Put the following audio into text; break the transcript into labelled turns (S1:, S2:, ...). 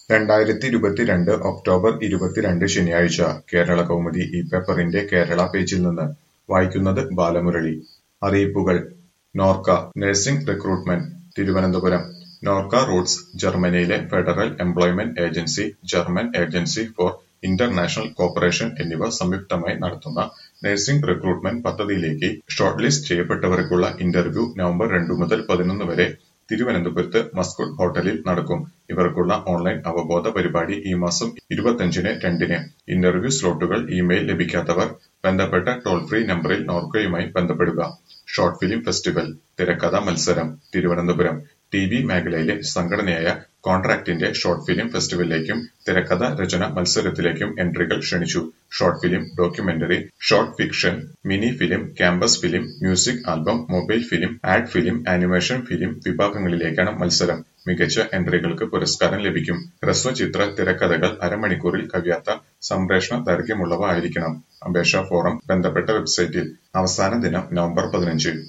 S1: രണ്ടായിരത്തിയിരുപത്തിരണ്ട് October ഇരുപത്തിരണ്ട് ശനിയാഴ്ച കേരളകൗമുദി ഈ പേപ്പറിന്റെ കേരള പേജിൽ നിന്ന് വായിക്കുന്നത് ബാലമുരളി അറിയിപ്പുകൾ NORKA nursing recruitment Thiruvananthapuram NORKA roots ജർമ്മനിയിലെ federal employment agency German agency for international cooperation എന്നിവ സംയുക്തമായി നടത്തുന്ന നഴ്സിംഗ് റിക്രൂട്ട്മെന്റ് പദ്ധതിയിലേക്ക് ഷോർട്ട് ലിസ്റ്റ് ചെയ്യപ്പെട്ടവർക്കുള്ള ഇന്റർവ്യൂ നവംബർ രണ്ടു മുതൽ പതിനൊന്ന് വരെ തിരുവനന്തപുരത്ത് മസ്കുട്ട് ഹോട്ടലിൽ നടക്കും ഇവർക്കുള്ള ഓൺലൈൻ അവബോധ പരിപാടി ഈ മാസം ഇരുപത്തിയഞ്ചിന് രണ്ടിന് ഇന്റർവ്യൂ സ്ലോട്ടുകൾ ഇമെയിൽ ലഭിക്കാത്തവർ ബന്ധപ്പെട്ട ടോൾ ഫ്രീ നമ്പറിൽ നോർക്കയുമായി ബന്ധപ്പെടുക ഷോർട്ട് ഫിലിം ഫെസ്റ്റിവൽ തിരക്കഥ മത്സരം തിരുവനന്തപുരം ടി വി മേഖലയിലെ സംഘടനയായ കോൺട്രാക്ടിന്റെ ഷോർട്ട് ഫിലിം ഫെസ്റ്റിവലിലേക്കും തിരക്കഥ രചന മത്സരത്തിലേക്കും എൻട്രികൾ ക്ഷണിച്ചു short film documentary short fiction mini film campus film music album mobile film ad film animation film വിഭാഗങ്ങളിലേക്കാണ് മത്സരം മികച്ച എൻട്രികൾക്ക് പുരസ്കാരം ലഭിക്കും ഹ്രസ്വചിത്ര തിരക്കഥകൾ അരമണിക്കൂറിൽ കവിയാത്ത സംപ്രേഷണ ദൈർഘ്യമുള്ളവ ആയിരിക്കണം അപേക്ഷാ ഫോറം ബന്ധപ്പെട്ട വെബ്സൈറ്റിൽ അവസാന ദിനം നവംബർ പതിനഞ്ച്